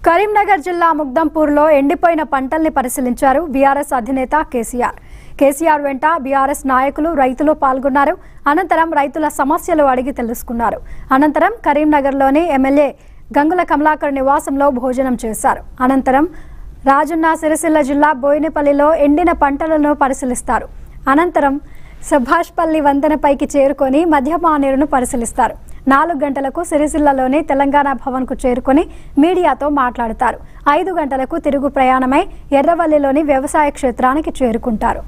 కరీంనగర్ జిల్లా ముగ్దంపూర్లో ఎండిపోయిన పంటల్ని పరిశీలించారు బీఆర్ఎస్ అధినేత కేసీఆర్ కేసీఆర్ వెంట బీఆర్ఎస్ నాయకులు రైతులు పాల్గొన్నారు అనంతరం రైతుల సమస్యలు అడిగి తెలుసుకున్నారు అనంతరం కరీంనగర్లోని ఎమ్మెల్యే గంగుల కమలాకర్ నివాసంలో భోజనం చేశారు అనంతరం రాజన్న సిరిసిల్ల జిల్లా బోయినపల్లిలో ఎండిన పంటలను పరిశీలిస్తారు అనంతరం సుభాష్పల్లి వంతెనపైకి చేరుకొని మధ్య మానేరును పరిశీలిస్తారు నాలుగు గంటలకు సిరిసిల్లలోని తెలంగాణ భవన్కు చేరుకొని మీడియాతో మాట్లాడతారు ఐదు గంటలకు తిరుగు ప్రయాణమై ఎర్రవల్లిలోని వ్యవసాయ క్షేత్రానికి చేరుకుంటారు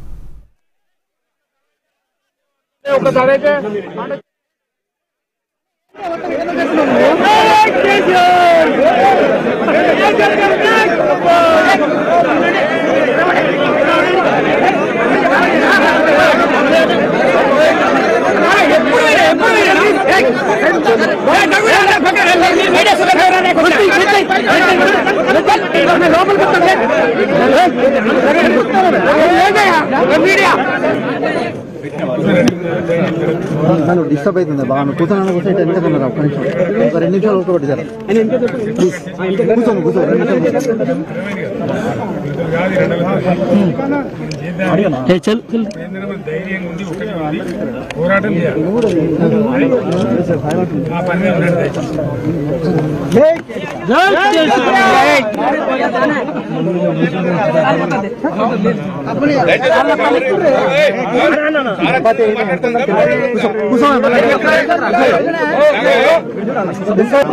నన్ను డిస్టర్బ్ అవుతుంది బాగా నువ్వు కూర్చొని కూర్చొని వెనక ఉన్నారు ఒక్క నిమిషం ఒక రెండు నిమిషాలు ఒకటి జర ప్లీజ్ కూర్చోండి కూర్చో రెండు నిమిషాలు కూర్చో. ఏ, చల్ చల్ ధైర్యంగా ఉండి ఒకటి ఉంది పోరాటం చేయాలి ఆ పని మీద ఉండండి దయచేసి. కూర్చోండి